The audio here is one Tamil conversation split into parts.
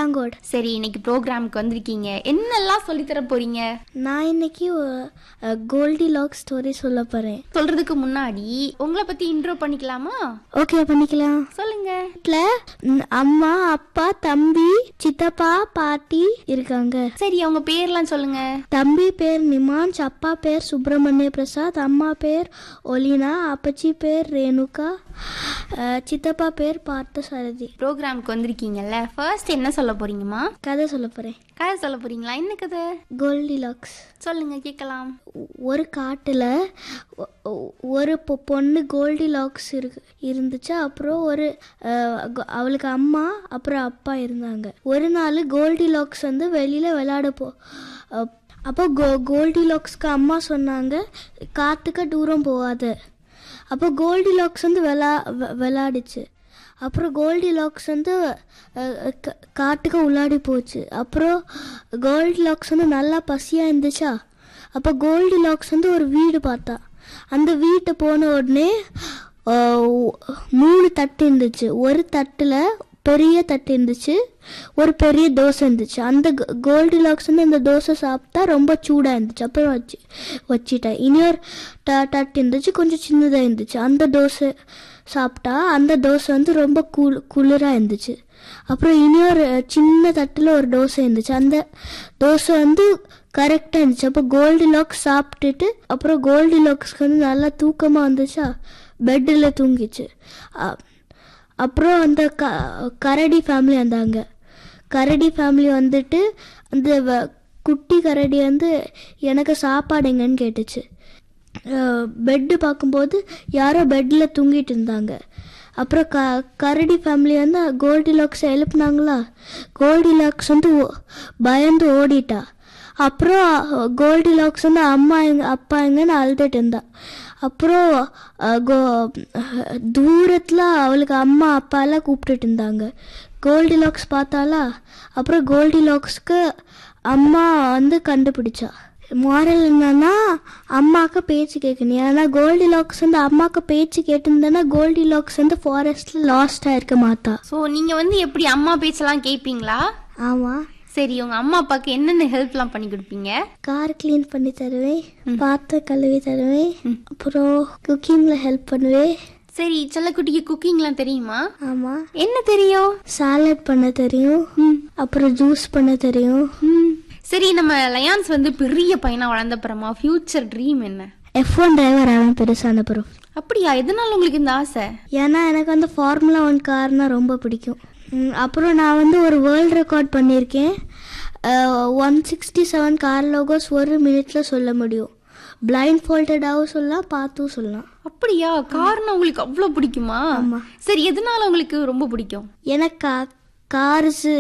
மாங்கோடு சரி இன்னைக்கு ப்ரோக்ராமுக்கு வந்திருக்கீங்க என்னெல்லாம் சொல்லித் தர போறீங்க நான் இன்னைக்கு கோல்டி லாக் ஸ்டோரி சொல்ல போறேன் சொல்றதுக்கு முன்னாடி உங்களை பத்தி இன்ட்ரோ பண்ணிக்கலாமா ஓகே பண்ணிக்கலாம் சொல்லுங்க வீட்ல ம், அம்மா அப்பா தம்பி சித்தப்பா பாட்டி இருக்காங்க சரி அவங்க பேர்லாம் சொல்லுங்க தம்பி பேர் நிமான்ஸ் அப்பா பேர் சுப்பிரமணிய பிரசாத் அம்மா பேர் ஒலினா அப்பச்சி பேர் ரேணுகா அஹ், சித்தப்பா பேர் பார்த்தசாரதி ப்ரோக்ராமுக்கு வந்திருக்கீங்கல்ல ஃபர்ஸ்ட் என்ன சொல்ல போறீங்கம்மா கதை சொல்ல போறேன் கதை சொல்ல போறீங்களா என்ன கதை கோல்டி லாக்ஸ் சொல்லுங்க கேட்கலாம் ஒரு காட்டுல ஒ- ஒ- ஒரு பொ- பொண்ணு கோல்டி லாக்ஸ் இருக்கு இருந்துச்சு அப்புறம் ஒரு அஹ், கோ- அவளுக்கு அம்மா அப்புறம் அப்பா இருந்தாங்க ஒரு நாள் கோல்டி லாக்ஸ் வந்து வெளியில விளையாட போ அஹ், அப்போ கோ கோல்டி லாக்ஸ்க்கு அம்மா சொன்னாங்க காத்துக்க தூரம் போகாத அப்போ கோல்டி லாக்ஸ் வந்து விளா வெ- விளையாடுச்சு அப்புறம் கோல்டி லாக்ஸ் வந்து அஹ், க- காட்டுக்கு உள்ளாடி போச்சு அப்புறம் கோல்டி லாக்ஸ் வந்து நல்லா பசியாக இருந்துச்சா அப்போ கோல்டி லாக்ஸ் வந்து ஒரு வீடு பார்த்தா அந்த வீட்டை போன உடனே அஹ், மூணு தட்டு இருந்துச்சு ஒரு தட்டில் பெரிய தட்டு இருந்துச்சு ஒரு பெரிய தோசை இருந்துச்சு அந்த கோல்டி லாக்ஸ் வந்து அந்த தோசை சாப்பிட்டா ரொம்ப சூடாக இருந்துச்சு அப்புறம் வச்சு வச்சிட்டேன் இன்னொரு ட தட்டு இருந்துச்சு கொஞ்சம் சின்னதாக இருந்துச்சு அந்த தோசை சாப்பிட்டா அந்த தோசை வந்து ரொம்ப குளு குளிராக இருந்துச்சு அப்புறம் இன்னொரு சின்ன தட்டில் ஒரு தோசை இருந்துச்சு அந்த தோசை வந்து கரெக்டாக இருந்துச்சு அப்போ கோல்டி லாக்ஸ் சாப்பிட்டுட்டு அப்புறம் கோல்டி லாக்ஸ்க்கு வந்து நல்லா தூக்கமாக வந்துச்சா பெட்டில் தூங்கிச்சு அ- அப்புறம் அந்த க கரடி ஃபேமிலி வந்தாங்க கரடி ஃபேமிலி வந்துட்டு அந்த வ- குட்டி கரடி வந்து எனக்கு சாப்பாடு எங்கன்னு கேட்டுச்சு பெட்டு பார்க்கும்போது யாரோ பெட்டில் தூங்கிட்டு இருந்தாங்க அப்புறம் க கரடி ஃபேமிலி வந்து கோல்டி லாக்ஸை எழுப்புனாங்களா கோல்டி லாக்ஸ் வந்து ஓ- பயந்து ஓடிட்டா அப்புறம் கோல்டி லாக்ஸ் வந்து அம்மா எங்க அப்பா எங்கன்னு அழுதுட்டு இருந்தா அப்புறம் அஹ், கோ தூரத்தில் அவளுக்கு அம்மா அப்பா எல்லாம் கூப்பிட்டுட்டு இருந்தாங்க கோல்டி லாக்ஸ் பார்த்தாலா அப்புறம் கோல்டி லாக்ஸ்க்கு அம்மா வந்து கண்டுபிடிச்சா மாரல் என்னன்னா அம்மாவுக்கு பேச்சு கேட்கணும் ஏன்னா கோல்டி லாக்ஸ் வந்து அம்மாவுக்கு பேச்சு கேட்டிருந்தேன்னா கோல்டி லாக்ஸ் வந்து ஃபாரஸ்ட்ல லாஸ்ட் ஆயிருக்க மாட்டா ஸோ நீங்க வந்து எப்படி அம்மா பேச்செல்லாம் கேட்பீங்களா ஆமாம் சரி உங்க அம்மா அப்பாவுக்கு என்னென்ன ஹெல்ப்லாம் பண்ணி கொடுப்பீங்க கார் க்ளீன் பண்ணி தருவேன் பாத்திரம் கழுவி தருவேன் அப்புறம் குக்கிங்ல ஹெல்ப் பண்ணுவேன் சரி செல்லக்குட்டிக்கு குக்கிங்லாம் தெரியுமா ஆமா என்ன தெரியும் சாலட் பண்ண தெரியும் அப்புறம் ஜூஸ் பண்ண தெரியும் ம். சரி நம்ம லயான்ஸ் வந்து பெரிய பையனா வளர்ந்த அப்புறமா ஃபியூச்சர் ட்ரீம் என்ன எஃப் ஒன் டிரைவர் ஆவேன் பெருசான பிறகு அப்படியா எதனால உங்களுக்கு இந்த ஆசை ஏன்னா எனக்கு வந்து ஃபார்முலா ஒன் கார்னா ரொம்ப பிடிக்கும் ம், அப்புறம் நான் வந்து ஒரு வேர்ல்ட் ரெக்கார்ட் பண்ணியிருக்கேன் one sixty seven car logos ஒரு மினிட்ல சொல்ல முடியும் பிளைண்ட் ஃபோல்டடாகவும் சொல்லலாம் பார்த்தும் சொல்லலாம் அப்படியா கார்னா உங்களுக்கு அவ்வளோ பிடிக்குமா சரி எதனால உங்களுக்கு ரொம்ப பிடிக்கும் எனக்கு கா கார்ஸு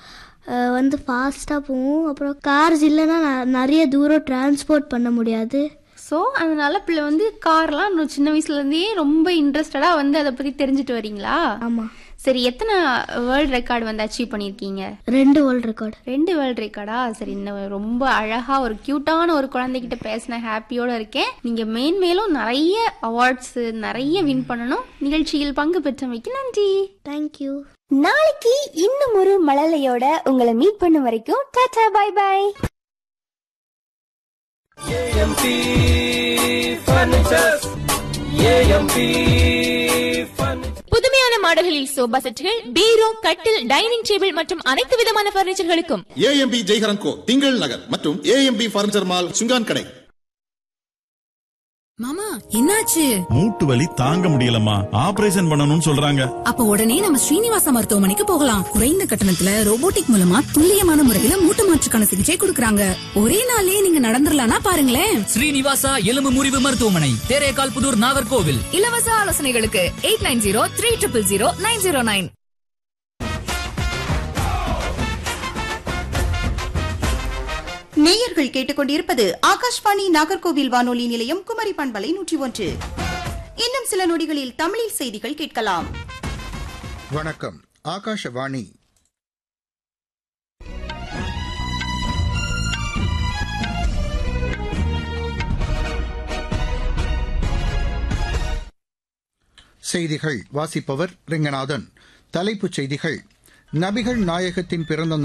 வந்து ஃபாஸ்ட்டாக போகும் அப்புறம் கார்ஸ் இல்லைன்னா ந- நிறைய தூரம் டிரான்ஸ்போர்ட் பண்ண முடியாது ஸோ அதனால பிள்ளை வந்து கார்லாம் இன்னும் சின்ன வயசுல இருந்தே ரொம்ப இன்ட்ரெஸ்டடா வந்து அதை பத்தி தெரிஞ்சுட்டு வரீங்களா ஆமாம் சரி எத்தனை வேர்ல்ட் ரெக்கார்டு வந்து அச்சீவ் பண்ணியிருக்கீங்க ரெண்டு வேர்ல்ட் ரெக்கார்டு ரெண்டு வேர்ல்ட் ரெக்கார்டா சரி இன்னும் ரொம்ப அழகா ஒரு கியூட்டான ஒரு குழந்தைகிட்ட பேசின ஹாப்பியோட இருக்கேன் நீங்க மேன்மேலும் நிறைய அவார்ட்ஸ் நிறைய வின் பண்ணணும் நிகழ்ச்சியில் பங்கு பெற்றமைக்கு நன்றி தேங்க்யூ நாளைக்கு இன்னும் ஒரு மழலையோட உங்களை மீட் பண்ண வரைக்கும் டாடா bye bye AMP Furnitures. AMP Furniture. புதுமையான மாடல்களில் சோபா செட்டுகள் பீரோ கட்டில் டைனிங் டேபிள் மற்றும் அனைத்து விதமான பர்னிச்சர்களுக்கும் ஏஎம்பி ஜெய்ஹரன் கோ திங்கள் நகர் மற்றும் ஏஎம்பி பர்னிச்சர் மால் சுங்கான் கடை மாமா என்னாச்சு மூட்டு வலி தாங்க முடியலம்மா ஆபரேஷன் பண்ணணும்னு சொல்றாங்க அப்ப உடனே நம்ம ஸ்ரீனிவாசா மருத்துவமனைக்கு போகலாம் குறைந்த கட்டணத்துல ரோபோட்டிக் மூலமா துல்லியமான முறையில மூட்டு மாற்றுக்கான சிகிச்சை கொடுக்கறாங்க ஒரே நாள்லயே நீங்க நடந்துடலாம்னா பாருங்களேன் ஸ்ரீனிவாசா எலும்பு முறிவு மருத்துவமனை தேரேகால் புதூர் நாகர்கோவில் இலவச ஆலோசனைகளுக்கு eight nine zero three triple zero nine zero nine நேயர்கள் கேட்டுக்கொண்டிருப்பது ஆகாஷ்வாணி நாகர்கோவில் வானொலி நிலையம் குமரி பண்பலை நூற்றி ஒன்று இன்னும் சில நொடிகளில் தமிழில் செய்திகள் கேட்கலாம் வணக்கம் ஆகாஷவாணி செய்திகள் வாசிப்பவர் ரெங்கநாதன் தலைப்புச் செய்திகள் நபிகள் நாயகத்தின் பிறந்த